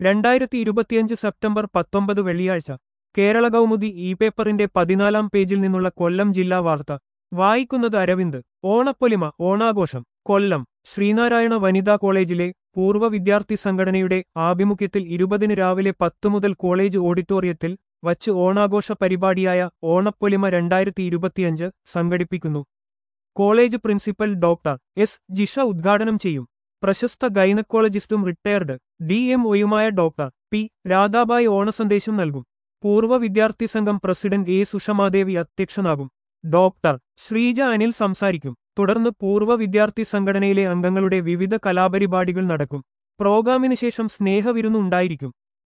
രണ്ടായിരത്തി ഇരുപത്തിയഞ്ച് സെപ്റ്റംബർ പത്തൊമ്പത് വെള്ളിയാഴ്ച കേരള കൗമുദി ഇ പേപ്പറിന്റെ പതിനാലാം പേജിൽ നിന്നുള്ള കൊല്ലം ജില്ലാ വാർത്ത വായിക്കുന്നത് അരവിന്ദ് ഓണപ്പൊലിമ ഓണാഘോഷം കൊല്ലം ശ്രീനാരായണ വനിതാ കോളേജിലെ പൂർവ്വ വിദ്യാർത്ഥി സംഘടനയുടെ ആഭിമുഖ്യത്തിൽ ഇരുപതിന് രാവിലെ പത്തു മുതൽ കോളേജ് ഓഡിറ്റോറിയത്തിൽ വച്ച് ഓണാഘോഷ പരിപാടിയായ ഓണപ്പൊലിമ രണ്ടായിരത്തി ഇരുപത്തിയഞ്ച് സംഘടിപ്പിക്കുന്നു college principal doctor S Jisha ഉദ്ഘാടനം ചെയ്യും പ്രശസ്ത ഗൈനക്കോളജിസ്റ്റും റിട്ടയർഡ് ഡി എം ഒയുമായ ഡോക്ടർ പി രാധാബായി ഓണസന്ദേശം നൽകും പൂർവ്വ വിദ്യാർത്ഥി സംഘം പ്രസിഡന്റ് എ സുഷമാദേവി അധ്യക്ഷനാകും ഡോക്ടർ ശ്രീജ അനിൽ സംസാരിക്കും തുടർന്ന് പൂർവ്വ വിദ്യാർത്ഥി സംഘടനയിലെ അംഗങ്ങളുടെ വിവിധ കലാപരിപാടികൾ നടക്കും പ്രോഗ്രാമിന് ശേഷം സ്നേഹവിരുന്നുണ്ടായിരിക്കും